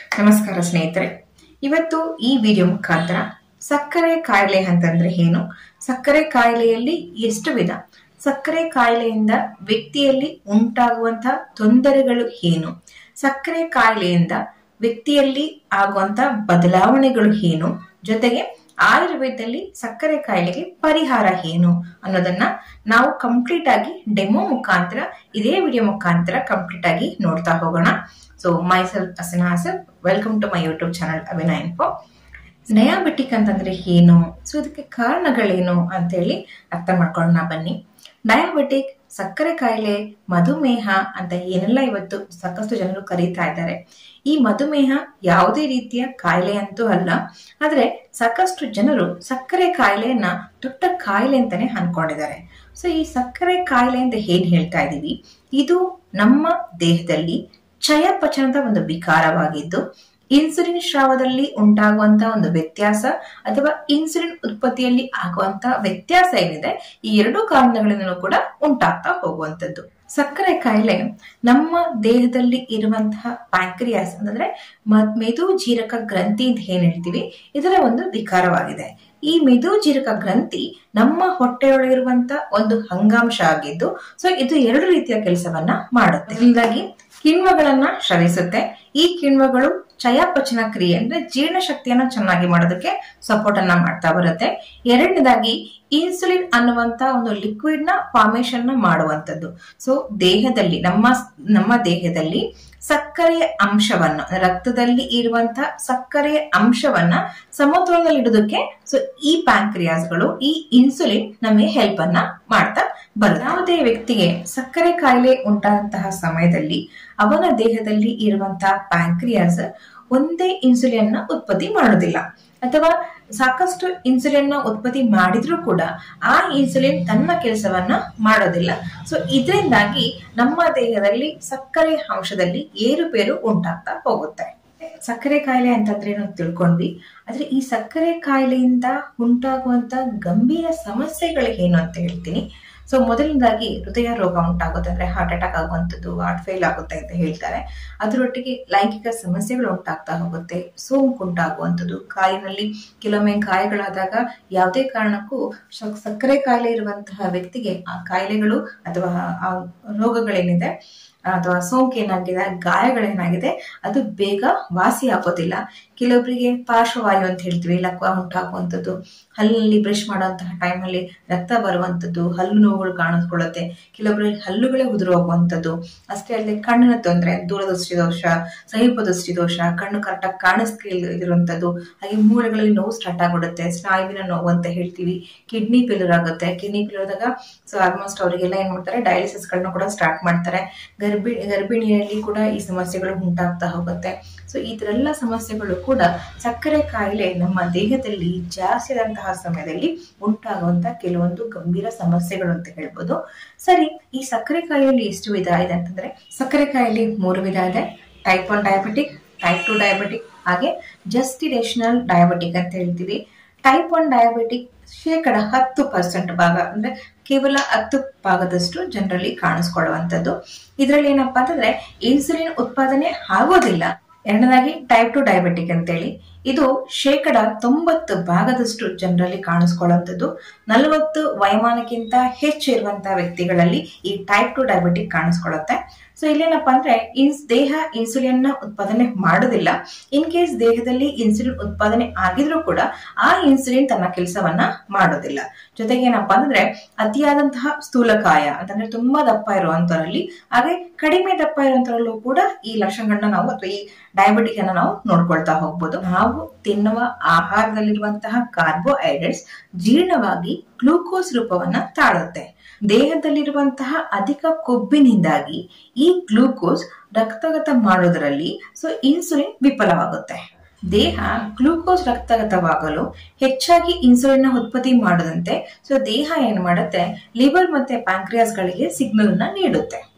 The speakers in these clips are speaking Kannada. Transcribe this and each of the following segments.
ನಮಸ್ಕಾರ ಸ್ನೇಹಿತರೆ ಇವತ್ತು ಈ ವಿಡಿಯೋ ಮುಖಾಂತರ ಸಕ್ಕರೆ ಕಾಯಿಲೆ ಅಂತಂದ್ರೆ ಏನು ಸಕ್ಕರೆ ಕಾಯಿಲೆಯಲ್ಲಿ ಎಷ್ಟು ವಿಧ ಸಕ್ಕರೆ ಕಾಯಿಲೆಯಿಂದ ವ್ಯಕ್ತಿಯಲ್ಲಿ ಉಂಟಾಗುವಂತಹ ತೊಂದರೆಗಳು ಏನು ಸಕ್ಕರೆ ಕಾಯಿಲೆಯಿಂದ ವ್ಯಕ್ತಿಯಲ್ಲಿ ಆಗುವಂತ ಬದಲಾವಣೆಗಳು ಏನು ಜೊತೆಗೆ ಆಯುರ್ವೇದದಲ್ಲಿ ಸಕ್ಕರೆ ಕಾಯಿಲೆಗೆ ಪರಿಹಾರ ಏನು ಅನ್ನೋದನ್ನ ನಾವು ಕಂಪ್ಲೀಟ್ ಆಗಿ ಡೆಮೋ ಮುಖಾಂತರ ಇದೇ ವಿಡಿಯೋ ಮುಖಾಂತರ ಕಂಪ್ಲೀಟ್ ಆಗಿ ನೋಡ್ತಾ ಹೋಗೋಣ ಸೊ ಮೈ ಸೆಲ್ಫ್ ಅಸನ ಸೆಲ್ಫ್ welcome to my YouTube channel Avina info diabetic ಅಂತಂದ್ರೆ ಏನು ಸೊ ಇದಕ್ಕೆ ಕಾರಣಗಳೇನು ಅಂತೇಳಿ ಅರ್ಥ ಮಾಡ್ಕೊಳ್ಳೋಣ ಬನ್ನಿ ಡಯಾಬಿಟಿಕ್ ಸಕ್ಕರೆ ಕಾಯಿಲೆ ಮಧುಮೇಹ ಅಂತ ಏನೆಲ್ಲ ಇವತ್ತು ಸಾಕಷ್ಟು ಜನರು ಕರೀತಾ ಇದ್ದಾರೆ ಈ ಮಧುಮೇಹ ಯಾವುದೇ ರೀತಿಯ ಕಾಯಿಲೆ ಅಂತೂ ಅಲ್ಲ ಆದ್ರೆ ಸಾಕಷ್ಟು ಜನರು ಸಕ್ಕರೆ ಕಾಯಿಲೆಯನ್ನ ದೊಡ್ಡ ಕಾಯಿಲೆ ಅಂತಾನೆ ಅನ್ಕೊಂಡಿದ್ದಾರೆ ಸೊ ಈ ಸಕ್ಕರೆ ಕಾಯಿಲೆ ಅಂತ ಏನ್ ಹೇಳ್ತಾ ಇದೀವಿ ಇದು ನಮ್ಮ ದೇಹದಲ್ಲಿ ಚಯಾಪಚನದ ಒಂದು ವಿಕಾರವಾಗಿದ್ದು ಇನ್ಸುಲಿನ್ ಸ್ರಾವದಲ್ಲಿ ಉಂಟಾಗುವಂತ ಒಂದು ವ್ಯತ್ಯಾಸ ಅಥವಾ ಇನ್ಸುಲಿನ್ ಉತ್ಪತ್ತಿಯಲ್ಲಿ ಆಗುವಂತ ವ್ಯತ್ಯಾಸ ಏನಿದೆ ಈ ಎರಡು ಕಾರಣಗಳಿಂದಲೂ ಕೂಡ ಉಂಟಾಗ್ತಾ ಹೋಗುವಂತದ್ದು ಸಕ್ಕರೆ ಕಾಯಿಲೆ ನಮ್ಮ ದೇಹದಲ್ಲಿ ಇರುವಂತಹ ಪ್ಯಾಂಕ್ರಿಯಾಸ್ ಅಂತಂದ್ರೆ ಮೆದು ಜೀರಕ ಗ್ರಂಥಿ ಅಂತ ಏನ್ ಹೇಳ್ತೀವಿ ಇದರ ಒಂದು ವಿಕಾರವಾಗಿದೆ ಈ ಮೆದು ಜೀರಕ ಗ್ರಂಥಿ ನಮ್ಮ ಹೊಟ್ಟೆಯೊಳಗಿರುವಂತ ಒಂದು ಅಂಗಾಂಶ ಆಗಿದ್ದು ಸೊ ಇದು ಎರಡು ರೀತಿಯ ಕೆಲಸವನ್ನ ಮಾಡುತ್ತೆ ಹೀಗಾಗಿ ಕಿಣ್ವಗಳನ್ನ ಶ್ರವಿಸುತ್ತೆ ಈ ಕಿಣ್ವಗಳು ಚಯಾಪಚನ ಕ್ರಿಯೆ ಅಂದ್ರೆ ಜೀರ್ಣಶಕ್ತಿಯನ್ನ ಚೆನ್ನಾಗಿ ಮಾಡೋದಕ್ಕೆ ಸಪೋರ್ಟ್ ಅನ್ನ ಮಾಡ್ತಾ ಬರುತ್ತೆ ಎರಡನೇದಾಗಿ ಇನ್ಸುಲಿನ್ ಅನ್ನುವಂತ ಒಂದು ಲಿಕ್ವಿಡ್ ನ ಫಾರ್ಮೇಶನ್ ನ ಮಾಡುವಂತದ್ದು ಸೊ ದೇಹದಲ್ಲಿ ನಮ್ಮ ನಮ್ಮ ದೇಹದಲ್ಲಿ ಸಕ್ಕರೆಯ ಅಂಶವನ್ನ ರಕ್ತದಲ್ಲಿ ಇರುವಂತಹ ಸಕ್ಕರೆಯ ಅಂಶವನ್ನ ಸಮತೋಲನದಲ್ಲಿ ಇಡೋದಕ್ಕೆ ಸೊ ಈ ಪ್ಯಾಂಕ್ರಿಯಾಸ್ಗಳು ಈ ಇನ್ಸುಲಿನ್ ನಮಗೆ ಹೆಲ್ಪ್ ಅನ್ನ ಮಾಡ್ತಾ ಬರುತ್ತೆ ಯಾವುದೇ ವ್ಯಕ್ತಿಗೆ ಸಕ್ಕರೆ ಕಾಯಿಲೆ ಉಂಟಾದಂತಹ ಸಮಯದಲ್ಲಿ ಅವನ ದೇಹದಲ್ಲಿ ಇರುವಂತಹ ಪ್ಯಾಂಕ್ರಿಯಾಸ್ ಒಂದೇ ಇನ್ಸುಲಿನ್ ನ ಉತ್ಪತ್ತಿ ಮಾಡೋದಿಲ್ಲ ಅಥವಾ ಸಾಕಷ್ಟು ಇನ್ಸುಲಿನ್ ನ ಉತ್ಪತ್ತಿ ಮಾಡಿದ್ರೂ ಕೂಡ ಆ ಇನ್ಸುಲಿನ್ ತನ್ನ ಕೆಲಸವನ್ನ ಮಾಡೋದಿಲ್ಲ ಸೊ ಇದರಿಂದಾಗಿ ನಮ್ಮ ದೇಹದಲ್ಲಿ ಸಕ್ಕರೆ ಅಂಶದಲ್ಲಿ ಏರುಪೇರು ಉಂಟಾಗ್ತಾ ಹೋಗುತ್ತೆ ಸಕ್ಕರೆ ಕಾಯಿಲೆ ಅಂತಂದ್ರೆ ನಾವು ತಿಳ್ಕೊಂಡ್ವಿ ಆದ್ರೆ ಈ ಸಕ್ಕರೆ ಕಾಯಿಲೆಯಿಂದ ಉಂಟಾಗುವಂತ ಗಂಭೀರ ಸಮಸ್ಯೆಗಳು ಏನು ಅಂತ ಹೇಳ್ತೀನಿ ಸೊ ಮೊದಲನೇದಾಗಿ ಹೃದಯ ರೋಗ ಉಂಟಾಗುತ್ತೆ ಅಂದ್ರೆ ಹಾರ್ಟ್ ಅಟ್ಯಾಕ್ ಆಗುವಂಥದ್ದು ಹಾರ್ಟ್ ಫೇಲ್ ಆಗುತ್ತೆ ಅಂತ ಹೇಳ್ತಾರೆ ಅದರೊಟ್ಟಿಗೆ ಲೈಂಗಿಕ ಸಮಸ್ಯೆಗಳು ಉಂಟಾಗ್ತಾ ಹೋಗುತ್ತೆ ಸೋಂಕು ಉಂಟಾಗುವಂಥದ್ದು ಕಾಯಿನಲ್ಲಿ ಕೆಲವೊಮ್ಮೆ ಗಾಯಗಳಾದಾಗ ಯಾವುದೇ ಕಾರಣಕ್ಕೂ ಸಕ್ಕರೆ ಕಾಯಿಲೆ ಇರುವಂತಹ ವ್ಯಕ್ತಿಗೆ ಆ ಕಾಯಿಲೆಗಳು ಅಥವಾ ಆ ರೋಗಗಳೇನಿದೆ ಅಥವಾ ಸೋಂಕು ಏನಾಗಿದೆ ಗಾಯಗಳೇನಾಗಿದೆ ಅದು ಬೇಗ ವಾಸಿ ಆಗೋದಿಲ್ಲ ಕೆಲವೊಬ್ಬರಿಗೆ ಪಾರ್ಶ್ವವಾಯು ಅಂತ ಹೇಳ್ತೀವಿ ಲಕ್ವ ಉಂಟಾಗುವಂಥದ್ದು ಹಲ್ಲಿನಲ್ಲಿ ಬ್ರಷ್ ಮಾಡುವಂತಹ ಟೈಮಲ್ಲಿ ರಕ್ತ ಬರುವಂಥದ್ದು ಹಲ್ಲು ನೋವುಗಳು ಕಾಣಿಸ್ಕೊಳ್ಳುತ್ತೆ ಕೆಲವೊಬ್ಬರಿಗೆ ಹಲ್ಲುಗಳೇ ಉದುರು ಹೋಗುವಂಥದ್ದು ಅಷ್ಟೇ ಅಲ್ಲದೆ ಕಣ್ಣಿನ ತೊಂದರೆ ದೂರದೃಷ್ಟಿ ದೋಷ ಸಮೀಪ ದೃಷ್ಟಿ ದೋಷ ಕಣ್ಣು ಕರೆಕ್ಟಾಗಿ ಕಾಣಿಸ್ತಿರುವಂಥದ್ದು ಹಾಗೆ ಮೂಳೆಗಳಲ್ಲಿ ನೋವು ಸ್ಟಾರ್ಟ್ ಆಗಿಬಿಡುತ್ತೆ ಸ್ನಾಯುವಿನ ನೋವು ಅಂತ ಹೇಳ್ತೀವಿ ಕಿಡ್ನಿ ಫೇಲ್ಯೂರ್ ಆಗುತ್ತೆ ಕಿಡ್ನಿ ಫೇಲ್ಯೂರ್ ಆದಾಗ ಸೊ ಆಲ್ಮೋಸ್ಟ್ ಅವರಿಗೆಲ್ಲ ಏನ್ ಮಾಡ್ತಾರೆ ಡಯಾಲಿಸಿಸ್ಗಳನ್ನ ಕೂಡ ಸ್ಟಾರ್ಟ್ ಮಾಡ್ತಾರೆ ಗರ್ಭಿ ಗರ್ಭಿಣಿಯಲ್ಲಿ ಕೂಡ ಈ ಸಮಸ್ಯೆಗಳು ಉಂಟಾಗ್ತಾ ಹೋಗುತ್ತೆ ಸೊ ಇದರೆಲ್ಲ ಸಮಸ್ಯೆಗಳು ಕೂಡ ಸಕ್ಕರೆ ಕಾಯಿಲೆ ನಮ್ಮ ದೇಹದಲ್ಲಿ ಜಾಸ್ತಿ ಆದಂತಹ ಸಮಯದಲ್ಲಿ ಉಂಟಾಗುವಂತ ಕೆಲವೊಂದು ಗಂಭೀರ ಸಮಸ್ಯೆಗಳು ಅಂತ ಹೇಳ್ಬೋದು ಸರಿ ಈ ಸಕ್ಕರೆ ಕಾಯಿಲೆಯಲ್ಲಿ ಎಷ್ಟು ವಿಧ ಇದೆ ಅಂತಂದ್ರೆ ಸಕ್ಕರೆ ಕಾಯಿಲೆ ಮೂರು ವಿಧ ಇದೆ type one diabetic type two diabetic ಹಾಗೆ ಜಸ್ಟಿರೇಷನಲ್ ಡಯಾಬಿಟಿಕ್ ಅಂತ ಹೇಳ್ತೀವಿ ಟೈಪ್ ಒನ್ ಡಯಾಬಿಟಿಕ್ ಶೇಕಡ ಹತ್ತು ಪರ್ಸೆಂಟ್ ಭಾಗ ಅಂದ್ರೆ ಕೇವಲ ಹತ್ತು ಭಾಗದಷ್ಟು ಜನರಲ್ಲಿ ಕಾಣಿಸ್ಕೊಳ್ಳುವಂಥದ್ದು ಇದರಲ್ಲಿ ಏನಪ್ಪಾ ಅಂತಂದ್ರೆ ಇನ್ಸುಲಿನ್ ಉತ್ಪಾದನೆ ಆಗೋದಿಲ್ಲ ಎರಡನೇದಾಗಿ ಟೈಪ್ ಟು ಡಯಾಬಿಟಿಕ್ ಅಂತೇಳಿ ಇದು ಶೇಕಡ ತೊಂಬತ್ತು ಭಾಗದಷ್ಟು ಜನರಲ್ಲಿ ಕಾಣಿಸ್ಕೊಳ್ಳುವಂಥದ್ದು ನಲವತ್ತು ವಯಮಾನಕ್ಕಿಂತ ಹೆಚ್ಚು ಇರುವಂತಹ ವ್ಯಕ್ತಿಗಳಲ್ಲಿ ಈ ಟೈಪ್ ಟು ಡಯಾಬಿಟಿಕ್ ಕಾಣಿಸ್ಕೊಳ್ಳುತ್ತೆ ಸೊ ಇಲ್ಲೇನಪ್ಪಾ ಅಂದ್ರೆ ಇನ್ಸ್ ದೇಹ ಇನ್ಸುಲಿನ್ ನ ಉತ್ಪಾದನೆ ಮಾಡೋದಿಲ್ಲ ಇನ್ ಕೇಸ್ ದೇಹದಲ್ಲಿ ಇನ್ಸುಲಿನ್ ಉತ್ಪಾದನೆ ಆಗಿದ್ರೂ ಕೂಡ ಆ ಇನ್ಸುಲಿನ್ ತನ್ನ ಕೆಲಸವನ್ನ ಮಾಡೋದಿಲ್ಲ ಜೊತೆಗೆ ಏನಪ್ಪಾ ಅಂದ್ರೆ ಅತಿಯಾದಂತಹ ಸ್ಥೂಲಕಾಯ ಅಂತಂದ್ರೆ ತುಂಬಾ ದಪ್ಪ ಇರುವಂತವರಲ್ಲಿ ಹಾಗೆ ಕಡಿಮೆ ದಪ್ಪ ಇರುವಂತರಲ್ಲೂ ಕೂಡ ಈ ಲಕ್ಷಣಗಳನ್ನ ನಾವು ಅಥವಾ ಈ ಡಯಾಬಿಟಿಕ್ ಅನ್ನ ನಾವು ನೋಡ್ಕೊಳ್ತಾ ಹೋಗ್ಬೋದು ನಾವು ತಿನ್ನುವ ಆಹಾರದಲ್ಲಿರುವಂತಹ ಕಾರ್ಬೋಹೈಡ್ರೇಟ್ಸ್ ಜೀರ್ಣವಾಗಿ ಗ್ಲೂಕೋಸ್ ರೂಪವನ್ನ ತಾಳುತ್ತೆ ದೇಹದಲ್ಲಿರುವಂತಹ ಅಧಿಕ ಕೊಬ್ಬಿನಿಂದಾಗಿ ಈ ಗ್ಲೂಕೋಸ್ ರಕ್ತಗತ ಮಾಡೋದರಲ್ಲಿ ಸೊ ಇನ್ಸುಲಿನ್ ವಿಫಲವಾಗುತ್ತೆ ದೇಹ ಗ್ಲೂಕೋಸ್ ರಕ್ತಗತವಾಗಲು ಹೆಚ್ಚಾಗಿ ಇನ್ಸುಲಿನ್ ಉತ್ಪತ್ತಿ ಮಾಡದಂತೆ ಸೊ ದೇಹ ಏನ್ ಮಾಡುತ್ತೆ ಲಿವರ್ ಮತ್ತೆ ಪ್ಯಾಂಕ್ರಿಯಾಸ್ ಗಳಿಗೆ ಸಿಗ್ನಲ್ ನ ನೀಡುತ್ತೆ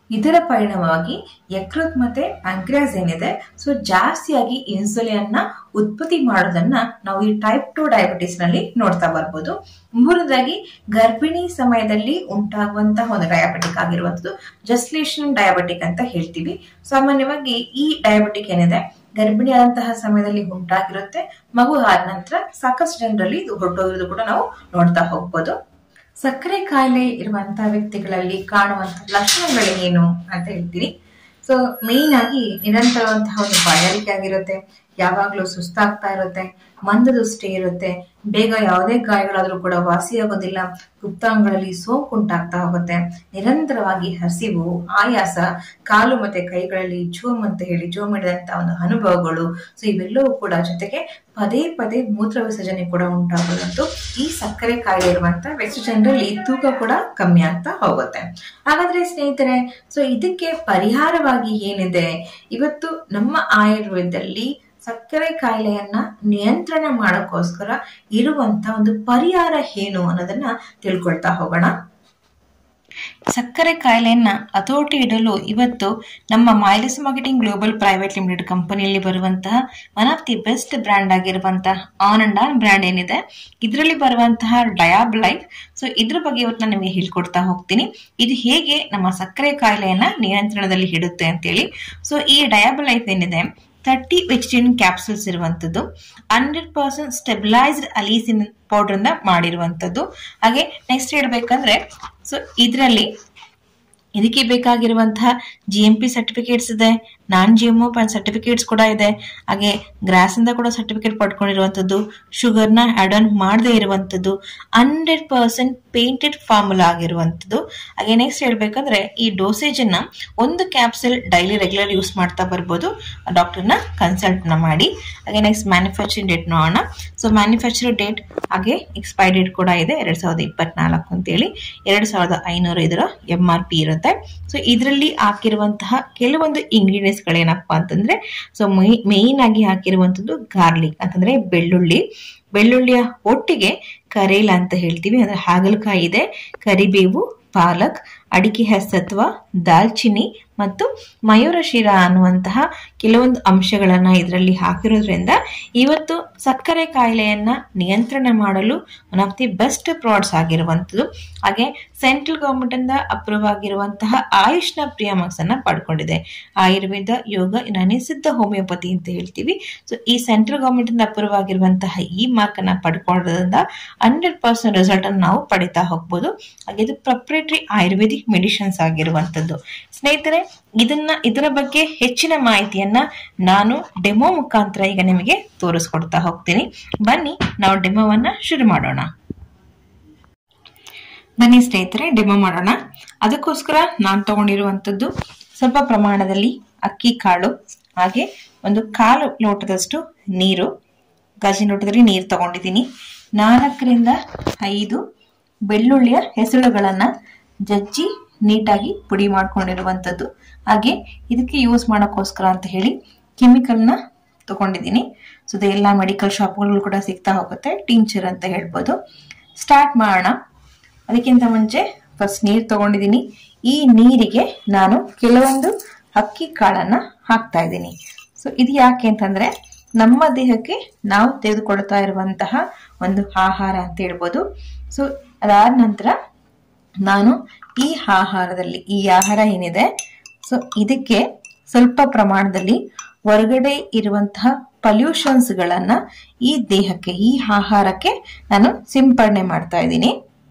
ಇದರ ಪರಿಣಾಮವಾಗಿ ಯಕೃತ್ ಮತ್ತೆ ಪ್ಯಾಂಕ್ರಿಯಾಸ್ ಏನಿದೆ ಸೊ ಜಾಸ್ತಿಯಾಗಿ ಇನ್ಸುಲಿನ್ ನ ಉತ್ಪತ್ತಿ ಮಾಡೋದನ್ನ ನಾವು ಈ ಟೈಪ್ ಟು ಡಯಾಬಿಟಿಸ್ ನಲ್ಲಿ ನೋಡ್ತಾ ಬರ್ಬೋದು ಮೂರನೇದಾಗಿ ಗರ್ಭಿಣಿ ಸಮಯದಲ್ಲಿ ಉಂಟಾಗುವಂತಹ ಒಂದು ಡಯಾಬಿಟಿಕ್ ಆಗಿರುವಂತದ್ದು ಜಸ್ಲೇಷನ್ ಡಯಾಬಿಟಿಕ್ ಅಂತ ಹೇಳ್ತೀವಿ ಸಾಮಾನ್ಯವಾಗಿ ಈ ಡಯಾಬಿಟಿಕ್ ಏನಿದೆ ಗರ್ಭಿಣಿಯಾದಂತಹ ಸಮಯದಲ್ಲಿ ಉಂಟಾಗಿರುತ್ತೆ ಮಗು ಆದ ನಂತರ ಸಾಕಷ್ಟು ಜನರಲ್ಲಿ ಇದು ಹೊರಟೋಗಿರೋದು ಕೂಡ ನಾವು ನೋಡ್ತಾ ಹೋಗ್ಬೋದು ಸಕ್ಕರೆ ಕಾಯಿಲೆ ಇರುವಂತಹ ವ್ಯಕ್ತಿಗಳಲ್ಲಿ ಕಾಣುವಂತಹ ಲಕ್ಷಣಗಳೇನು ಅಂತ ಹೇಳ್ತೀನಿ ಸೊ ಮೇನ್ ಆಗಿ ನಿರಂತರವಂತಹ ಒಂದು ಬಾಯಾರಿಕೆ ಆಗಿರುತ್ತೆ ಯಾವಾಗ್ಲೂ ಸುಸ್ತಾಗ್ತಾ ಇರುತ್ತೆ ಮಂದದೃಷ್ಟಿ ಇರುತ್ತೆ ಬೇಗ ಯಾವುದೇ ಗಾಯಗಳಾದ್ರೂ ಕೂಡ ವಾಸಿಯಾಗೋದಿಲ್ಲ ಗುಪ್ತಾಂಗಗಳಲ್ಲಿ ಸೋಂಕು ಉಂಟಾಗ್ತಾ ಹೋಗುತ್ತೆ ನಿರಂತರವಾಗಿ ಹಸಿವು ಆಯಾಸ ಕಾಲು ಮತ್ತೆ ಕೈಗಳಲ್ಲಿ ಜೋಮ್ ಅಂತ ಹೇಳಿ ಜೋಮ್ ಹಿಡಿದಂತಹ ಒಂದು ಅನುಭವಗಳು ಸೊ ಇವೆಲ್ಲವೂ ಕೂಡ ಜೊತೆಗೆ ಪದೇ ಪದೇ ಮೂತ್ರ ವಿಸರ್ಜನೆ ಕೂಡ ಉಂಟಾಗೋದಂತೂ ಈ ಸಕ್ಕರೆ ಕಾಯಿಲೆ ಇರುವಂತಹ ವ್ಯಕ್ತಿ ಜನರಲ್ಲಿ ತೂಕ ಕೂಡ ಕಮ್ಮಿ ಆಗ್ತಾ ಹೋಗುತ್ತೆ ಹಾಗಾದ್ರೆ ಸ್ನೇಹಿತರೆ ಸೊ ಇದಕ್ಕೆ ಪರಿಹಾರವಾಗಿ ಏನಿದೆ ಇವತ್ತು ನಮ್ಮ ಆಯುರ್ವೇದದಲ್ಲಿ ಸಕ್ಕರೆ ಕಾಯಿಲೆಯನ್ನ ನಿಯಂತ್ರಣ ಮಾಡೋಕ್ಕೋಸ್ಕರ ಇರುವಂತ ಒಂದು ಪರಿಹಾರ ಏನು ಅನ್ನೋದನ್ನ ತಿಳ್ಕೊಳ್ತಾ ಹೋಗೋಣ ಸಕ್ಕರೆ ಕಾಯಿಲೆಯನ್ನ ಹತೋಟಿ ಇಡಲು ಇವತ್ತು ನಮ್ಮ ಮೈಲಸ್ ಮಾರ್ಕೆಟಿಂಗ್ ಗ್ಲೋಬಲ್ ಪ್ರೈವೇಟ್ ಲಿಮಿಟೆಡ್ ಕಂಪನಿಯಲ್ಲಿ ಬರುವಂತಹ one of the best brand ಆಗಿರುವಂತಹ ಆನ್ ಅಂಡ್ ಆನ್ ಬ್ರ್ಯಾಂಡ್ ಏನಿದೆ ಇದರಲ್ಲಿ ಬರುವಂತಹ ಡಯಾಬ್ ಲೈಫ್ ಸೊ ಇದ್ರ ಬಗ್ಗೆ ಇವತ್ತು ನಾನು ನಿಮಗೆ ಹೇಳ್ಕೊಡ್ತಾ ಹೋಗ್ತೀನಿ ಇದು ಹೇಗೆ ನಮ್ಮ ಸಕ್ಕರೆ ಕಾಯಿಲೆಯನ್ನ ನಿಯಂತ್ರಣದಲ್ಲಿ ಇಡುತ್ತೆ ಅಂತೇಳಿ ಸೊ ಈ ಡಯಾಬ್ ಲೈಫ್ ಏನಿದೆ ತರ್ಟಿ ವೆಜಿಟೇರಿಯನ್ ಕ್ಯಾಪ್ಸೂಲ್ಸ್ ಇರುವಂತದ್ದು hundred percent stabilized allicin powder ಇಂದ ಮಾಡಿರುವಂತದ್ದು ಹಾಗೆ ನೆಕ್ಸ್ಟ್ ಹೇಳ್ಬೇಕಂದ್ರೆ ಸೊ ಇದರಲ್ಲಿ ಇದಕ್ಕೆ ಬೇಕಾಗಿರುವಂತಹ ಜಿ ಎಂ ಪಿ ಸರ್ಟಿಫಿಕೇಟ್ಸ್ ಇದೆ ನಾನ್ ಜಿ ಎಮ್ ಸರ್ಟಿಫಿಕೇಟ್ಸ್ ಕೂಡ ಇದೆ ಹಾಗೆ ಗ್ರಾಸ್ ಇಂದ ಕೂಡ ಸರ್ಟಿಫಿಕೇಟ್ ಪಡ್ಕೊಂಡಿರುವಂತದ್ದು ಶುಗರ್ನ ಆಡ್ ಆನ್ ಮಾಡದೇ ಇರುವಂತದ್ದು ಹಂಡ್ರೆಡ್ ಪರ್ಸೆಂಟ್ ಪೇಂಟೆಡ್ ಫಾರ್ಮುಲಾ ಆಗಿರುವಂತದ್ದು ಹಾಗೆ ನೆಕ್ಸ್ಟ್ ಹೇಳ್ಬೇಕಂದ್ರೆ ಈ ಡೋಸೇಜ್ ಅನ್ನ ಒಂದು ಕ್ಯಾಪ್ಸಲ್ ಡೈಲಿ ರೆಗ್ಯುಲರ್ ಯೂಸ್ ಮಾಡ್ತಾ ಬರ್ಬೋದು ಡಾಕ್ಟರ್ನ ಕನ್ಸಲ್ಟ್ ನ ಮಾಡಿ ಹಾಗೆ ನೆಕ್ಸ್ಟ್ ಮ್ಯಾನುಫ್ಯಾಕ್ಚರಿಂಗ್ ಡೇಟ್ ನೋಡೋಣ ಸೊ ಮ್ಯಾನುಫ್ಯಾಕ್ಚರ್ ಡೇಟ್ ಹಾಗೆ ಎಕ್ಸ್ಪೈರಿ ಡೇಟ್ ಕೂಡ ಇದೆ ಎರಡ್ ಸಾವಿರದ ಇಪ್ಪತ್ನಾಲ್ಕು ಅಂತೇಳಿ ಎರಡ್ ಸಾವಿರದ ಐನೂರು ಇದರ ಎಂ ಆರ್ ಪಿ ಇರುತ್ತೆ ಸೊ ಇದರಲ್ಲಿ ಹಾಕಿರುವಂತಹ ಕೆಲವೊಂದು ಇಂಗ್ರೀಡಿಯೆಂಟ್ಸ್ ಗಳೇನಪ್ಪಾ ಅಂತಂದ್ರೆ ಸೊ ಮೇನ್ ಆಗಿ ಹಾಕಿರುವಂತದ್ದು ಗಾರ್ಲಿಕ್ ಅಂತಂದ್ರೆ ಬೆಳ್ಳುಳ್ಳಿ ಬೆಳ್ಳುಳ್ಳಿಯ ಒಟ್ಟಿಗೆ ಕರೇಲ ಅಂತ ಹೇಳ್ತೀವಿ ಅಂದ್ರೆ ಹಾಗಲಕಾಯಿ ಇದೆ ಕರಿಬೇವು ಪಾಲಕ್ ಅಡಿಕೆ ಹೆಸತ್ವ ದಾಲ್ಚಿನ್ನಿ ಮತ್ತು ಮಯೂರ ಶಿರ ಅನ್ನುವಂತಹ ಕೆಲವೊಂದು ಅಂಶಗಳನ್ನ ಇದರಲ್ಲಿ ಹಾಕಿರೋದ್ರಿಂದ ಇವತ್ತು ಸಕ್ಕರೆ ಕಾಯಿಲೆಯನ್ನ ನಿಯಂತ್ರಣ ಮಾಡಲು one of the best products ಆಗಿರುವಂತದ್ದು ಹಾಗೆ ಸೆಂಟ್ರಲ್ ಗವರ್ಮೆಂಟ್ ಇಂದ ಅಪ್ರೂವ್ ಆಗಿರುವಂತಹ ಆಯುಷ್ನ ಪ್ರಿಯಮಕ್ಸ್ ಅನ್ನ ಪಡ್ಕೊಂಡಿದೆ ಆಯುರ್ವೇದ ಯೋಗ ನಿಸಿದ್ಧ ಹೋಮಿಯೋಪತಿ ಅಂತ ಹೇಳ್ತೀವಿ ಸೊ ಈ ಸೆಂಟ್ರಲ್ ಗವರ್ಮೆಂಟ್ ಇಂದ ಅಪ್ರೂವ್ ಆಗಿರುವಂತಹ ಈ ಮಾರ್ಕ್ ಅನ್ನ ಪಡ್ಕೊಳ್ಳೋದ್ರಿಂದ ಹಂಡ್ರೆಡ್ ಪರ್ಸೆಂಟ್ ರಿಸಲ್ಟ್ ಅನ್ನು ನಾವು ಪಡಿತಾ ಹೋಗ್ಬೋದು ಹಾಗೆ ಇದು ಪ್ರೊಪ್ರೇಟರಿ ಆಯುರ್ವೇದಿಕ್ ಮೆಡಿಸಿನ್ಸ್ ಆಗಿರುವಂತದ್ದು ಸ್ನೇಹಿತರೆ ಇದನ್ನ ಇದರ ಬಗ್ಗೆ ಹೆಚ್ಚಿನ ಮಾಹಿತಿಯನ್ನ ನಾನು ಡೆಮೋ ಮುಖಾಂತರ ಈಗ ನಿಮಗೆ ತೋರಿಸ್ಕೊಡ್ತಾ ಹೋಗ್ತೀನಿ ಬನ್ನಿ ನಾವು ಡೆಮೋವನ್ನ ಶುರು ಮಾಡೋಣ ಬನ್ನಿ ಸ್ನೇಹಿತರೆ ಡೆಮೋ ಮಾಡೋಣ ಅದಕ್ಕೋಸ್ಕರ ನಾನು ತಗೊಂಡಿರುವಂತದ್ದು ಸ್ವಲ್ಪ ಪ್ರಮಾಣದಲ್ಲಿ ಅಕ್ಕಿ ಕಾಳು ಹಾಗೆ ಒಂದು ಕಾಲು ಲೋಟದಷ್ಟು ನೀರು ಗಾಜಿನ ಲೋಟದಲ್ಲಿ ನೀರು ತಗೊಂಡಿದ್ದೀನಿ ನಾಲ್ಕರಿಂದ ಐದು ಬೆಳ್ಳುಳ್ಳಿಯ ಹೆಸರುಗಳನ್ನ ಜಜ್ಜಿ ನೀಟಾಗಿ ಪುಡಿ ಮಾಡ್ಕೊಂಡಿರುವಂಥದ್ದು ಹಾಗೆ ಇದಕ್ಕೆ ಯೂಸ್ ಮಾಡೋಕ್ಕೋಸ್ಕರ ಅಂತ ಹೇಳಿ ಕೆಮಿಕಲ್ನ ತಗೊಂಡಿದ್ದೀನಿ ಸೊ ಎಲ್ಲ ಮೆಡಿಕಲ್ ಶಾಪ್ಗಳು ಕೂಡ ಸಿಗ್ತಾ ಹೋಗುತ್ತೆ ಟೀಂಚರ್ ಅಂತ ಹೇಳ್ಬೋದು ಸ್ಟಾರ್ಟ್ ಮಾಡೋಣ ಅದಕ್ಕಿಂತ ಮುಂಚೆ ಫಸ್ಟ್ ನೀರು ತಗೊಂಡಿದ್ದೀನಿ ಈ ನೀರಿಗೆ ನಾನು ಕೆಲವೊಂದು ಅಕ್ಕಿ ಕಾಳನ್ನ ಹಾಕ್ತಾ ಇದ್ದೀನಿ ಸೊ ಇದು ಯಾಕೆ ಅಂತಂದ್ರೆ ನಮ್ಮ ದೇಹಕ್ಕೆ ನಾವು ತೆಗೆದುಕೊಳ್ತಾ ಇರುವಂತಹ ಒಂದು ಆಹಾರ ಅಂತ ಹೇಳ್ಬೋದು ಸೊ ಅದಾದ ನಂತರ ನಾನು ಈ ಆಹಾರದಲ್ಲಿ ಈ ಆಹಾರ ಏನಿದೆ ಸೊ ಇದಕ್ಕೆ ಸ್ವಲ್ಪ ಪ್ರಮಾಣದಲ್ಲಿ ಹೊರಗಡೆ ಇರುವಂತಹ ಪಲ್ಯೂಷನ್ಸ್ ಗಳನ್ನ ಈ ದೇಹಕ್ಕೆ ಈ ಆಹಾರಕ್ಕೆ ನಾನು ಸಿಂಪಡಣೆ ಮಾಡ್ತಾ ಇದ್ದೀನಿ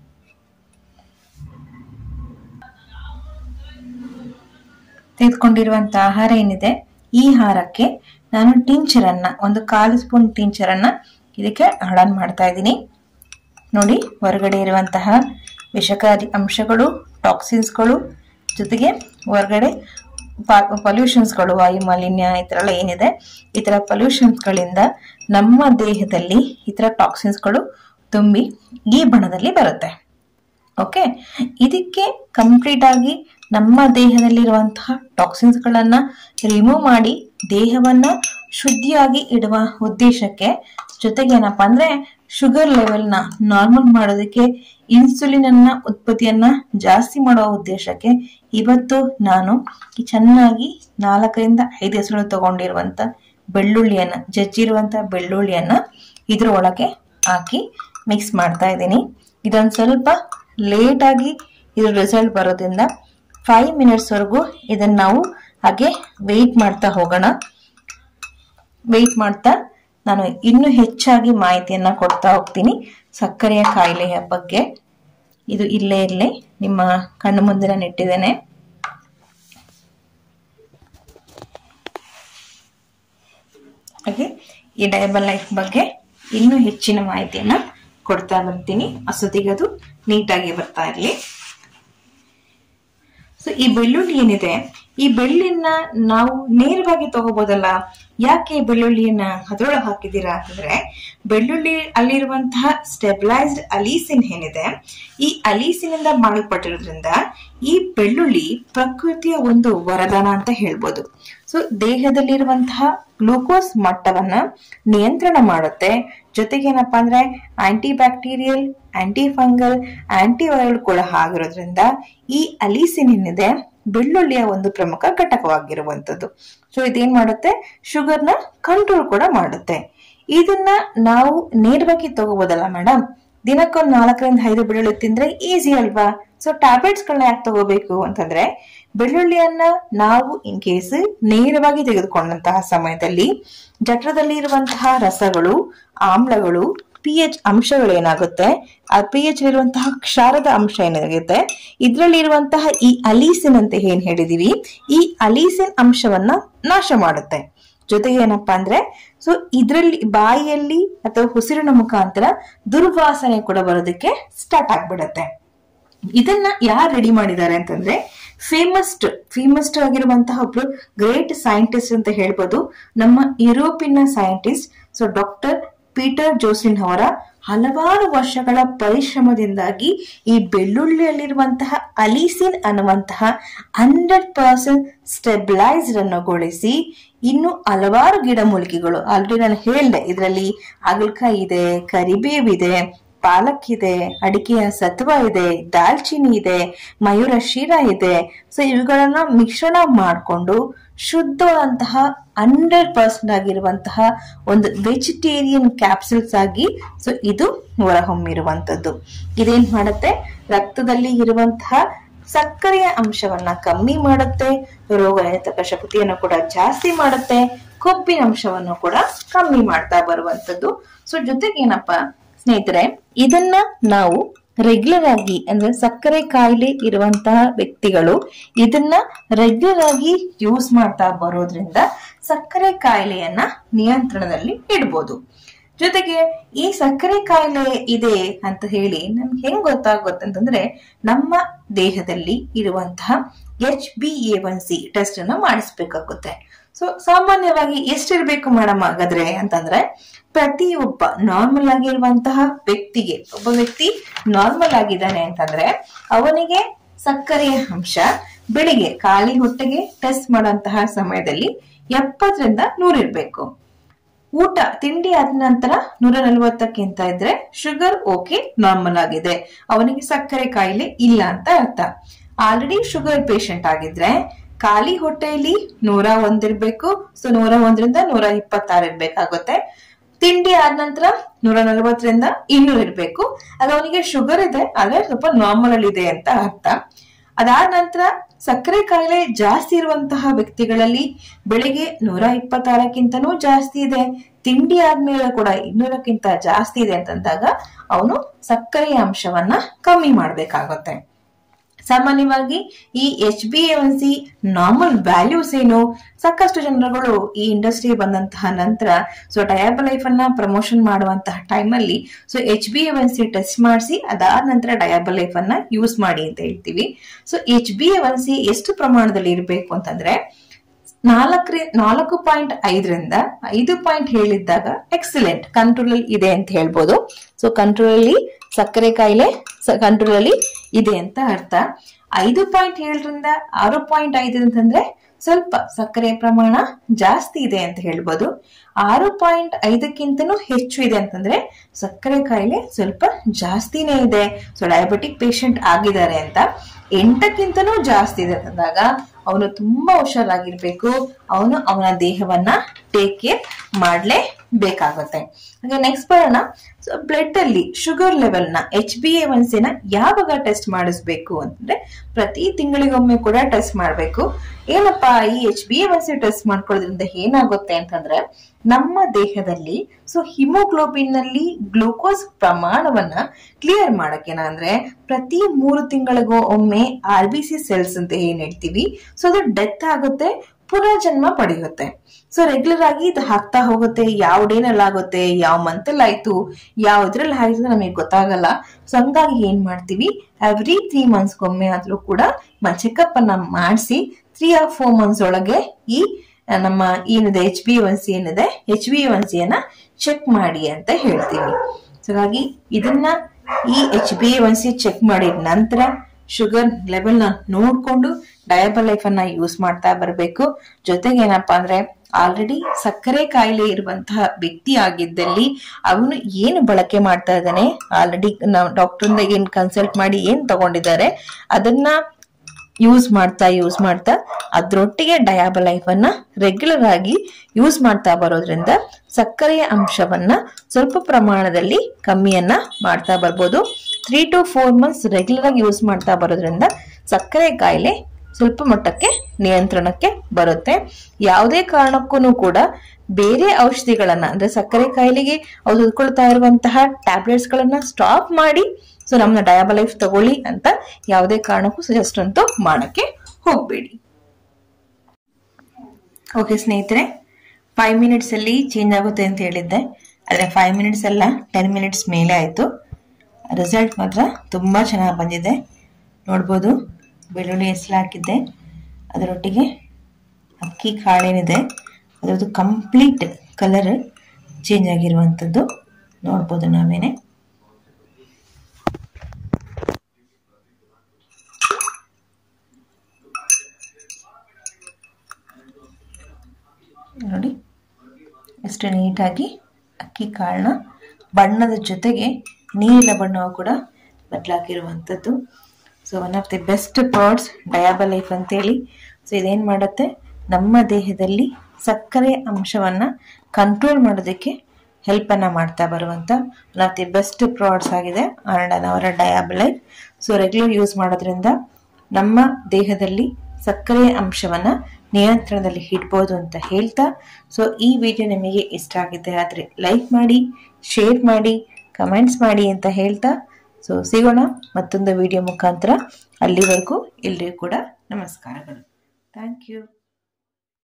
ತೆಗೆದುಕೊಂಡಿರುವಂತಹ ಆಹಾರ ಏನಿದೆ ಈ ಆಹಾರಕ್ಕೆ ನಾನು ಟಿಂಚರ್ ಅನ್ನ ಒಂದು ಕಾಲು ಸ್ಪೂನ್ ಟಿಂಚರ್ ಅನ್ನ ಇದಕ್ಕೆ ಆಡನ್ ಮಾಡ್ತಾ ಇದ್ದೀನಿ ನೋಡಿ ಹೊರಗಡೆ ಇರುವಂತಹ ವಿಷಕಾರಿ ಅಂಶಗಳು ಟಾಕ್ಸಿನ್ಸ್ಗಳು ಜೊತೆಗೆ ಹೊರಗಡೆ ಪೊಲ್ಯೂಷನ್ಸ್ಗಳು ವಾಯು ಮಾಲಿನ್ಯ ಈ ಥರ ಎಲ್ಲ ಏನಿದೆ ಈ ಥರ ಪೊಲ್ಯೂಷನ್ಸ್ಗಳಿಂದ ನಮ್ಮ ದೇಹದಲ್ಲಿ ಈ ಥರ ಟಾಕ್ಸಿನ್ಸ್ಗಳು ತುಂಬಿ ಈ ಬಣ್ಣದಲ್ಲಿ ಬರುತ್ತೆ ಓಕೆ ಇದಕ್ಕೆ ಕಂಪ್ಲೀಟ್ ಆಗಿ ನಮ್ಮ ದೇಹದಲ್ಲಿರುವಂತಹ ಟಾಕ್ಸಿನ್ಸ್ಗಳನ್ನ ರಿಮೂವ್ ಮಾಡಿ ದೇಹವನ್ನ ಶುದ್ಧಿಯಾಗಿ ಇಡುವ ಉದ್ದೇಶಕ್ಕೆ ಜೊತೆಗೆ ಏನಪ್ಪಾ ಅಂದ್ರೆ ಶುಗರ್ ಲೆವೆಲ್ನ ನಾರ್ಮಲ್ ಮಾಡೋದಕ್ಕೆ ಇನ್ಸುಲಿನ್ ಅನ್ನ ಉತ್ಪತ್ತಿಯನ್ನ ಜಾಸ್ತಿ ಮಾಡುವ ಉದ್ದೇಶಕ್ಕೆ ಇವತ್ತು ನಾನು ಈ ಚೆನ್ನಾಗಿ ನಾಲ್ಕರಿಂದ ಐದು ಹೆಸರು ತಗೊಂಡಿರುವಂತ ಬೆಳ್ಳುಳ್ಳಿಯನ್ನ ಜಜ್ಜಿರುವಂತ ಬೆಳ್ಳುಳ್ಳಿಯನ್ನ ಇದ್ರ ಒಳಗೆ ಹಾಕಿ ಮಿಕ್ಸ್ ಮಾಡ್ತಾ ಇದ್ದೀನಿ ಇದೊಂದು ಸ್ವಲ್ಪ ಲೇಟ್ ಆಗಿ ಇದ್ರ ರಿಸಲ್ಟ್ ಬರೋದ್ರಿಂದ ಫೈವ್ ಮಿನಿಟ್ಸ್ ವರೆಗೂ ಇದನ್ನ ನಾವು ಹಾಗೆ ವೆಯ್ಟ್ ಮಾಡ್ತಾ ಹೋಗೋಣ ವೆಯ್ಟ್ ಮಾಡ್ತಾ ನಾನು ಇನ್ನೂ ಹೆಚ್ಚಾಗಿ ಮಾಹಿತಿಯನ್ನ ಕೊಡ್ತಾ ಹೋಗ್ತೀನಿ ಸಕ್ಕರೆಯ ಕಾಯಿಲೆಯ ಬಗ್ಗೆ ಇದು ಇಲ್ಲೇ ಇಲ್ಲೇ ನಿಮ್ಮ ಕಣ್ಣು ಮುಂದೆ ನಾನು ಇಟ್ಟಿದ್ದೇನೆ ಹಾಗೆ ಈ ಡಯಬಲ್ ಲೈಫ್ ಬಗ್ಗೆ ಇನ್ನೂ ಹೆಚ್ಚಿನ ಮಾಹಿತಿಯನ್ನ ಕೊಡ್ತಾ ಬರ್ತೀನಿ ಅಷ್ಟೊತ್ತಿಗೆ ಅದು ನೀಟಾಗಿ ಬರ್ತಾ ಇರಲಿ ಸೊ ಈ ಬೆಳ್ಳುಳ್ಳಿ ಏನಿದೆ ಈ ಬೆಳ್ಳಿನ ನಾವು ನೇರವಾಗಿ ತಗೋಬೋದಲ್ಲ ಯಾಕೆ ಬೆಳ್ಳುಳ್ಳಿಯನ್ನ ಅದ್ರೊಳಗೆ ಹಾಕಿದ್ದೀರಾ ಅಂತಂದ್ರೆ ಬೆಳ್ಳುಳ್ಳಿ ಅಲ್ಲಿರುವಂತಹ ಸ್ಟೆಬಿಲೈಸ್ಡ್ ಅಲೀಸಿನ್ ಏನಿದೆ ಈ ಅಲೀಸಿನಿಂದ ಮಾಡಲ್ಪಟ್ಟಿರೋದ್ರಿಂದ ಈ ಬೆಳ್ಳುಳ್ಳಿ ಪ್ರಕೃತಿಯ ಒಂದು ವರದಾನ ಅಂತ ಹೇಳ್ಬೋದು ಸೊ ದೇಹದಲ್ಲಿರುವಂತಹ ಗ್ಲೂಕೋಸ್ ಮಟ್ಟವನ್ನ ನಿಯಂತ್ರಣ ಮಾಡುತ್ತೆ ಜೊತೆಗೆ ಏನಪ್ಪಾ ಅಂದ್ರೆ antibacterial antifungal antiviral ಕೂಡ ಆಗಿರೋದ್ರಿಂದ ಈ ಅಲೀಸಿನ್ ಏನಿದೆ ಬೆಳ್ಳುಳ್ಳಿಯ ಒಂದು ಪ್ರಮುಖ ಘಟಕವಾಗಿರುವಂತದ್ದು ಸೊ ಇದೇನ್ ಮಾಡುತ್ತೆ ಶುಗರ್ನ ಕಂಟ್ರೋಲ್ ಕೂಡ ಮಾಡುತ್ತೆ ಇದನ್ನ ನಾವು ನೇರವಾಗಿ ತಗೋಬೋದಲ್ಲ ಮೇಡಮ್ ದಿನಕ್ಕೊಂದು ನಾಲ್ಕರಿಂದ ಐದು ಬೆಳ್ಳುಳ್ಳಿ ತಿಂದ್ರೆ ಈಸಿ ಅಲ್ವಾ ಸೊ ಟ್ಯಾಬ್ಲೆಟ್ಸ್ ಗಳನ್ನ ಯಾಕೆ ತಗೋಬೇಕು ಅಂತಂದ್ರೆ ಬೆಳ್ಳುಳ್ಳಿಯನ್ನ ನಾವು ಇನ್ ಕೇಸ್ ನೇರವಾಗಿ ತೆಗೆದುಕೊಂಡಂತಹ ಸಮಯದಲ್ಲಿ ಜಠರದಲ್ಲಿ ಇರುವಂತಹ ರಸಗಳು ಆಮ್ಲಗಳು ಪಿ ಎಚ್ ಅಂಶಗಳು ಏನಾಗುತ್ತೆ ಆ ಪಿ ಎಚ್ ಇರುವಂತಹ ಕ್ಷಾರದ ಅಂಶ ಏನಾಗುತ್ತೆ ಇದರಲ್ಲಿ ಇರುವಂತಹ ಈ ಅಲೀಸಿನ್ ಅಂತ ಏನ್ ಹೇಳಿದೀವಿ ಈ ಅಲೀಸಿನ್ ಅಂಶವನ್ನ ನಾಶ ಮಾಡುತ್ತೆ ಜೊತೆಗೆ ಏನಪ್ಪಾ ಅಂದ್ರೆ ಸೊ ಇದರಲ್ಲಿ ಬಾಯಿಯಲ್ಲಿ ಅಥವಾ ಉಸಿರಿನ ಮುಖಾಂತರ ದುರ್ವಾಸನೆ ಕೂಡ ಬರೋದಕ್ಕೆ ಸ್ಟಾರ್ಟ್ ಆಗ್ಬಿಡತ್ತೆ ಇದನ್ನ ಯಾರು ರೆಡಿ ಮಾಡಿದ್ದಾರೆ ಅಂತಂದ್ರೆ ಫೇಮಸ್ಟ್ ಫೇಮಸ್ಟ್ ಆಗಿರುವಂತಹ ಒಬ್ರು ಗ್ರೇಟ್ ಸೈಂಟಿಸ್ಟ್ ಅಂತ ಹೇಳ್ಬೋದು ನಮ್ಮ ಯುರೋಪಿನ scientist so doctor Peter Joslin ಅವರ ಹಲವಾರು ವರ್ಷಗಳ ಪರಿಶ್ರಮದಿಂದಾಗಿ ಈ ಬೆಳ್ಳುಳ್ಳಿಯಲ್ಲಿರುವಂತಹ ಅಲಿಸಿನ್ ಅನ್ನುವಂತಹ ಹಂಡ್ರೆಡ್ ಪರ್ಸೆಂಟ್ ಸ್ಟೆಬಿಲೈಸ್ಡ್ ಅನ್ನುಗೊಳಿಸಿ ಇನ್ನು ಹಲವಾರು ಗಿಡಮೂಲಿಕೆಗಳು ಆಲ್ರೆಡಿ ನಾನು ಹೇಳಿದೆ ಇದರಲ್ಲಿ ಹಾಗಲಕಾಯಿ ಇದೆ ಕರಿಬೇವಿದೆ ಪಾಲಕ್ ಇದೆ ಅಡಿಕೆಯ ಸತ್ವ ಇದೆ ದಾಲ್ಚಿನ್ನಿ ಇದೆ ಮಯೂರ ಶಿರ ಇದೆ ಸೊ ಇವುಗಳನ್ನ ಮಿಶ್ರಣ ಮಾಡಿಕೊಂಡು ಶುದ್ಧವಾದಂತಹ ಹಂಡ್ರೆಡ್ ಪರ್ಸೆಂಟ್ ಆಗಿರುವಂತಹ ಒಂದು ವೆಜಿಟೇರಿಯನ್ ಕ್ಯಾಪ್ಸುಲ್ಸ್ ಆಗಿ ಸೊ ಇದು ಹೊರಹೊಮ್ಮಿರುವಂತದ್ದು ಇದೇನ್ ಮಾಡುತ್ತೆ ರಕ್ತದಲ್ಲಿ ಇರುವಂತಹ ಸಕ್ಕರೆಯ ಅಂಶವನ್ನ ಕಮ್ಮಿ ಮಾಡುತ್ತೆ ರೋಗ ನಿರೋಧಕ ಶಕ್ತಿಯನ್ನು ಕೂಡ ಜಾಸ್ತಿ ಮಾಡುತ್ತೆ ಕೊಬ್ಬಿನ ಅಂಶವನ್ನು ಕೂಡ ಕಮ್ಮಿ ಮಾಡ್ತಾ ಬರುವಂತದ್ದು ಸೊ ಜೊತೆಗೆ ಏನಪ್ಪಾ ಸ್ನೇಹಿತರೆ ಇದನ್ನ ನಾವು ರೆಗ್ಯುಲರ್ ಆಗಿ ಅಂದ್ರೆ ಸಕ್ಕರೆ ಕಾಯಿಲೆ ಇರುವಂತಹ ವ್ಯಕ್ತಿಗಳು ಇದನ್ನ ರೆಗ್ಯುಲರ್ ಆಗಿ ಯೂಸ್ ಮಾಡ್ತಾ ಬರೋದ್ರಿಂದ ಸಕ್ಕರೆ ಕಾಯಿಲೆಯನ್ನ ನಿಯಂತ್ರಣದಲ್ಲಿ ಇಡ್ಬೋದು ಜೊತೆಗೆ ಈ ಸಕ್ಕರೆ ಕಾಯಿಲೆ ಇದೆ ಅಂತ ಹೇಳಿ ನಮ್ಗೆ ಹೆಂಗ್ ಗೊತ್ತಾಗುತ್ತಂತಂದ್ರೆ ನಮ್ಮ ದೇಹದಲ್ಲಿ ಇರುವಂತಹ H B A one C test ಅನ್ನ ಮಾಡಿಸ್ಬೇಕಾಗುತ್ತೆ ಸೊ ಸಾಮಾನ್ಯವಾಗಿ ಎಷ್ಟಿರ್ಬೇಕು ಮೇಡಮ್ ಹಾಗಾದ್ರೆ ಅಂತಂದ್ರೆ ಪ್ರತಿಯೊಬ್ಬ ನಾರ್ಮಲ್ ಆಗಿರುವಂತಹ ವ್ಯಕ್ತಿಗೆ ಒಬ್ಬ ವ್ಯಕ್ತಿ ನಾರ್ಮಲ್ ಆಗಿದ್ದಾನೆ ಅಂತಂದ್ರೆ ಅವನಿಗೆ ಸಕ್ಕರೆಯ ಅಂಶ ಬೆಳಿಗ್ಗೆ ಖಾಲಿ ಹೊಟ್ಟೆಗೆ ಟೆಸ್ಟ್ ಮಾಡುವಂತಹ ಸಮಯದಲ್ಲಿ ಎಪ್ಪತ್ತರಿಂದ ನೂರಿರ್ಬೇಕು ಊಟ ತಿಂಡಿ ಆದ ನಂತರ ನೂರ ನಲವತ್ತಕ್ಕಿಂತ ಇದ್ರೆ ಶುಗರ್ ಓಕೆ ನಾರ್ಮಲ್ ಆಗಿದೆ ಅವನಿಗೆ ಸಕ್ಕರೆ ಕಾಯಿಲೆ ಇಲ್ಲ ಅಂತ ಅರ್ಥ ಆಲ್ರೆಡಿ ಶುಗರ್ ಪೇಷಂಟ್ ಆಗಿದ್ರೆ ಖಾಲಿ ಹೊಟ್ಟೆಯಲ್ಲಿ ನೂರ ಒಂದಿರ್ಬೇಕು ಸೊ ನೂರ ಒಂದರಿಂದ ನೂರ ಇಪ್ಪತ್ತಾರು ಇರ್ಬೇಕಾಗುತ್ತೆ ತಿಂಡಿ ಆದ ನಂತರ ನೂರ ನಲವತ್ತರಿಂದ ಇನ್ನೂರು ಇರ್ಬೇಕು ಅದು ಅವನಿಗೆ ಶುಗರ್ ಇದೆ ಆದ್ರೆ ಸ್ವಲ್ಪ ನಾರ್ಮಲ್ ಅಲ್ಲಿ ಇದೆ ಅಂತ ಅರ್ಥ ಅದಾದ ನಂತರ ಸಕ್ಕರೆ ಕಾಯಿಲೆ ಜಾಸ್ತಿ ಇರುವಂತಹ ವ್ಯಕ್ತಿಗಳಲ್ಲಿ ಬೆಳಿಗ್ಗೆ ನೂರ ಇಪ್ಪತ್ತಾರಕ್ಕಿಂತನೂ ಜಾಸ್ತಿ ಇದೆ ತಿಂಡಿ ಆದ್ಮೇಲೆ ಕೂಡ ಇನ್ನೂರಕ್ಕಿಂತ ಜಾಸ್ತಿ ಇದೆ ಅಂತಂದಾಗ ಅವನು ಸಕ್ಕರೆಯ ಅಂಶವನ್ನ ಕಮ್ಮಿ ಮಾಡ್ಬೇಕಾಗುತ್ತೆ ಸಾಮಾನ್ಯವಾಗಿ ಈ H B N C normal values ಏನು ಸಾಕಷ್ಟು ಜನರುಗಳು ಈ ಇಂಡಸ್ಟ್ರಿ ಬಂದಂತಹ ನಂತರ ಸೊ ಡಯಾಬಲ್ ಲೈಫ್ ಅನ್ನ ಪ್ರಮೋಷನ್ ಮಾಡುವಂತಹ ಟೈಮಲ್ಲಿ so H B N C test ಮಾಡಿಸಿ ಅದಾದ ನಂತರ ಡಯಾಬಲ್ ಲೈಫ್ ಅನ್ನ ಯೂಸ್ ಮಾಡಿ ಅಂತ ಹೇಳ್ತೀವಿ so H B N C ಎಷ್ಟು ಪ್ರಮಾಣದಲ್ಲಿ ಇರಬೇಕು ಅಂತಂದ್ರೆ ನಾಲ್ಕರಿ ನಾಲ್ಕು ಪಾಯಿಂಟ್ ಐದರಿಂದ ಐದು ಪಾಯಿಂಟ್ ಹೇಳಿದ್ದಾಗ ಎಕ್ಸಲೆಂಟ್ ಕಂಟ್ರೋಲ್ ಅಲ್ಲಿ ಇದೆ ಅಂತ ಹೇಳ್ಬೋದು ಸೊ ಕಂಟ್ರೋಲ್ ಅಲ್ಲಿ ಸಕ್ಕರೆ ಕಾಯಿಲೆ ಕಂಟ್ರೋಲ್ ಅಲ್ಲಿ ಇದೆ ಅಂತ ಅರ್ಥ ಐದು ಪಾಯಿಂಟ್ ಏಳರಿಂದ ಆರು ಪಾಯಿಂಟ್ ಐದು ಅಂತಂದ್ರೆ ಸ್ವಲ್ಪ ಸಕ್ಕರೆ ಪ್ರಮಾಣ ಜಾಸ್ತಿ ಇದೆ ಅಂತ ಹೇಳ್ಬೋದು ಆರು ಪಾಯಿಂಟ್ ಐದಕ್ಕಿಂತನೂ ಹೆಚ್ಚು ಇದೆ ಅಂತಂದ್ರೆ ಸಕ್ಕರೆ ಕಾಯಿಲೆ ಸ್ವಲ್ಪ ಜಾಸ್ತಿನೇ ಇದೆ ಸೊ ಡಯಾಬಿಟಿಕ್ ಪೇಷಂಟ್ ಆಗಿದ್ದಾರೆ ಅಂತ ಎಂಟಕ್ಕಿಂತನೂ ಜಾಸ್ತಿ ಇದೆ ಅಂದಾಗ ಅವನು ತುಂಬಾ ಹುಷಾರಾಗಿರ್ಬೇಕು ಅವನು ಅವನ ದೇಹವನ್ನ ಟೇಕ್ ಕೇರ್ ಮಾಡ್ಲೇ ಬೇಕಾಗುತ್ತೆ ಹಾಗೆ ನೆಕ್ಸ್ಟ್ ಬರೋಣ ಸೊ ಬ್ಲಡ್ ಅಲ್ಲಿ ಶುಗರ್ ಲೆವೆಲ್ ನ ಎಚ್ ಬಿ ಎ ನ ಯಾವಾಗ ಟೆಸ್ಟ್ ಮಾಡಿಸ್ಬೇಕು ಅಂತಂದ್ರೆ ಪ್ರತಿ ತಿಂಗಳಿಗೊಮ್ಮೆ ಕೂಡ ಟೆಸ್ಟ್ ಮಾಡಬೇಕು ಏನಪ್ಪಾ ಈ H B A C test ಮಾಡ್ಕೊಳ್ಳೋದ್ರಿಂದ ಏನಾಗುತ್ತೆ ಅಂತಂದ್ರೆ ನಮ್ಮ ದೇಹದಲ್ಲಿ ಸೊ ಹಿಮೋಗ್ಲೋಬಿನ್ ನಲ್ಲಿ ಗ್ಲೂಕೋಸ್ ಪ್ರಮಾಣವನ್ನ ಕ್ಲಿಯರ್ ಮಾಡಕ್ಕೆ ಅಂದ್ರೆ ಪ್ರತಿ ಮೂರು ತಿಂಗಳಿಗೂ ಒಮ್ಮೆ ಆರ್ ಬಿ ಸಿ ಸೆಲ್ಸ್ ಅಂತ ಏನ್ ಹೇಳ್ತೀವಿ ಸೊ ಅದು ಡೆತ್ ಆಗುತ್ತೆ ಪುನರ್ಜನ್ಮ ಪಡೆಯುತ್ತೆ ಸೊ ರೆಗ್ಯುಲರ್ ಆಗಿ ಇದು ಹಾಕ್ತಾ ಹೋಗುತ್ತೆ ಯಾವ ಡೇನಲ್ಲಿ ಆಗುತ್ತೆ ಯಾವ ಮಂತಲ್ಲಿ ಆಯ್ತು ಯಾವ ಇದ್ರಲ್ಲಿ ಆಯ್ತು ನಮಗೆ ಗೊತ್ತಾಗಲ್ಲ ಸೊ ಹಂಗಾಗಿ ಏನ್ ಮಾಡ್ತೀವಿ ಎವ್ರಿ ತ್ರೀ ಮಂತ್ಸ್ಗೊಮ್ಮೆ ಆದ್ರೂ ಕೂಡ ಚೆಕಪ್ ಅನ್ನ ಮಾಡಿಸಿ ತ್ರೀ ಆರ್ ಫೋರ್ ಮಂತ್ಸ್ ಒಳಗೆ ಈ ನಮ್ಮ ಏನಿದೆ ಎಚ್ ಬಿ ಒನ್ ಸಿ ಏನಿದೆ ಎಚ್ ಬಿ ಒನ್ ಸಿ ಅನ್ನ ಚೆಕ್ ಮಾಡಿ ಅಂತ ಹೇಳ್ತೀವಿ ಸೊ ಹಾಗಾಗಿ ಇದನ್ನ ಈ H B one C check ಮಾಡಿದ ನಂತರ ಶುಗರ್ ಲೆವೆಲ್ ನ ನೋಡ್ಕೊಂಡು ಡಯಾಬಲ್ ಲೈಫ್ ಅನ್ನ ಯೂಸ್ ಮಾಡ್ತಾ ಬರಬೇಕು ಜೊತೆಗೆ ಏನಪ್ಪಾ ಅಂದ್ರೆ ಆಲ್ರೆಡಿ ಸಕ್ಕರೆ ಕಾಯಿಲೆ ಇರುವಂತಹ ವ್ಯಕ್ತಿ ಆಗಿದ್ದಲ್ಲಿ ಅವನು ಏನು ಬಳಕೆ ಮಾಡ್ತಾ ಇದ್ದಾನೆ ಆಲ್ರೆಡಿ ನಾವು ಡಾಕ್ಟರ್ ಏನ್ ಕನ್ಸಲ್ಟ್ ಮಾಡಿ ಏನ್ ತಗೊಂಡಿದ್ದಾರೆ ಅದನ್ನ ಯೂಸ್ ಮಾಡ್ತಾ ಯೂಸ್ ಮಾಡ್ತಾ ಅದ್ರೊಟ್ಟಿಗೆ ಡಯಾಬಲ್ ಲೈಫ್ ಅನ್ನ ರೆಗ್ಯುಲರ್ ಆಗಿ ಯೂಸ್ ಮಾಡ್ತಾ ಬರೋದ್ರಿಂದ ಸಕ್ಕರೆಯ ಅಂಶವನ್ನ ಸ್ವಲ್ಪ ಪ್ರಮಾಣದಲ್ಲಿ ಕಮ್ಮಿಯನ್ನ ಮಾಡ್ತಾ ಬರ್ಬೋದು three to four months regular ಆಗಿ ಯೂಸ್ ಮಾಡ್ತಾ ಬರೋದ್ರಿಂದ ಸಕ್ಕರೆ ಕಾಯಿಲೆ ಸ್ವಲ್ಪ ಮಟ್ಟಕ್ಕೆ ನಿಯಂತ್ರಣಕ್ಕೆ ಬರುತ್ತೆ ಯಾವುದೇ ಕಾರಣಕ್ಕೂ ಕೂಡ ಬೇರೆ ಔಷಧಿಗಳನ್ನ ಅಂದ್ರೆ ಸಕ್ಕರೆ ಕಾಯಿಲೆಗೆ ಅವ್ರು ತೆಗೆದುಕೊಳ್ತಾ ಇರುವಂತಹ ಟ್ಯಾಬ್ಲೆಟ್ಸ್ ಗಳನ್ನ ಸ್ಟಾಪ್ ಮಾಡಿ ಸೊ ನಮ್ಮ ಡಯಾಬಲ್ ಲೈಫ್ ತಗೊಳ್ಳಿ ಅಂತ ಯಾವುದೇ ಕಾರಣಕ್ಕೂ ಸಜೆಸ್ಟ್ ಅಂತೂ ಮಾಡಕ್ಕೆ ಹೋಗ್ಬೇಡಿ ಓಕೆ ಸ್ನೇಹಿತರೆ ಫೈವ್ ಮಿನಿಟ್ಸ್ ಅಲ್ಲಿ ಚೇಂಜ್ ಆಗುತ್ತೆ ಅಂತ ಹೇಳಿದ್ದೆ ಆದ್ರೆ ಫೈವ್ ಮಿನಿಟ್ಸ್ ಅಲ್ಲ ಟೆನ್ ಮಿನಿಟ್ಸ್ ಮೇಲೆ ಆಯ್ತು ರಿಸಲ್ಟ್ ಮಾತ್ರ ತುಂಬಾ ಚೆನ್ನಾಗಿ ಬಂದಿದೆ ನೋಡ್ಬೋದು ಬೆಳ್ಳುಳ್ಳಿ ಹೆಸರು ಹಾಕಿದ್ದೆ ಅದರೊಟ್ಟಿಗೆ ಅಕ್ಕಿ ಕಾಳೇನಿದೆ ಅದರದ್ದು ಕಂಪ್ಲೀಟ್ ಕಲರ್ ಚೇಂಜ್ ಆಗಿರುವಂಥದ್ದು ನೋಡ್ಬೋದು ನಾವೇನೆ ನೋಡಿ ಎಷ್ಟು ನೀಟಾಗಿ ಅಕ್ಕಿ ಕಾಳನ್ನ ಬಣ್ಣದ ಜೊತೆಗೆ ನೀರಿನ ಬಣ್ಣವು ಕೂಡ ಬದಲಾಗಿರುವಂಥದ್ದು so one of the best products Diabal Life ಅಂತೇಳಿ ಸೊ ಇದೇನು ಮಾಡುತ್ತೆ ನಮ್ಮ ದೇಹದಲ್ಲಿ ಸಕ್ಕರೆ ಅಂಶವನ್ನು ಕಂಟ್ರೋಲ್ ಮಾಡೋದಕ್ಕೆ ಹೆಲ್ಪನ್ನು ಮಾಡ್ತಾ ಬರುವಂಥ one of the best products ಆಗಿದೆ ಆ್ಯಂಡ್ ಅವರ Diabal Life so regular use ಮಾಡೋದ್ರಿಂದ ನಮ್ಮ ದೇಹದಲ್ಲಿ ಸಕ್ಕರೆ ಅಂಶವನ್ನು ನಿಯಂತ್ರಣದಲ್ಲಿ ಇಡ್ಬೋದು ಅಂತ ಹೇಳ್ತಾ ಸೊ ಈ ವಿಡಿಯೋ ನಿಮಗೆ ಇಷ್ಟ ಆಗಿದೆ ಆದರೆ ಲೈಕ್ ಮಾಡಿ ಶೇರ್ ಮಾಡಿ ಕಮೆಂಟ್ಸ್ ಮಾಡಿ ಅಂತ ಹೇಳ್ತಾ ಸೊ ಸಿಗೋಣ ಮತ್ತೊಂದು ವಿಡಿಯೋ ಮುಖಾಂತರ ಅಲ್ಲಿವರೆಗೂ ಎಲ್ರಿಗೂ ಕೂಡ ನಮಸ್ಕಾರಗಳು ಥ್ಯಾಂಕ್ ಯು